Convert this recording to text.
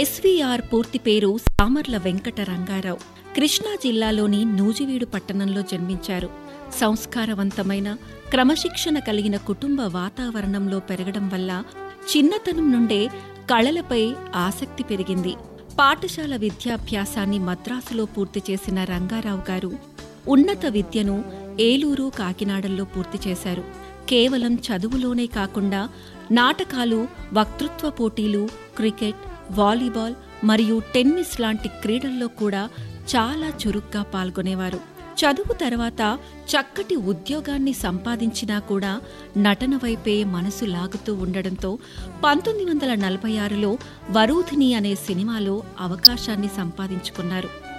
SVR పూర్తి పేరు సామర్ల వెంకట రంగారావు కృష్ణా జిల్లాలోని నూజివీడు పట్టణంలో జన్మించారు సంస్కారవంతమైన క్రమశిక్షణ కలిగిన కుటుంబ వాతావరణంలో పెరగడం వల్ల చిన్నతనం నుండే కళలపై ఆసక్తి పెరిగింది పాఠశాల విద్యాభ్యాసాన్ని మద్రాసులో పూర్తి చేసిన రంగారావు గారు ఉన్నత విద్యను ఏలూరు కాకినాడల్లో పూర్తి చేశారు కేవలం చదువులోనే కాకుండా నాటకాలు వక్తృత్వ పోటీలు క్రికెట్ వాలీబాల్ మరియు టెన్నిస్ లాంటి క్రీడల్లో కూడా చాలా చురుగ్గా పాల్గొనేవారు చదువు తర్వాత చక్కటి ఉద్యోగాన్ని సంపాదించినా కూడా నటన వైపే మనసు లాగుతూ ఉండడంతో పంతొమ్మిది వందల నలభై ఆరులో వరూధిని అనే సినిమాలో అవకాశాన్ని సంపాదించుకున్నారు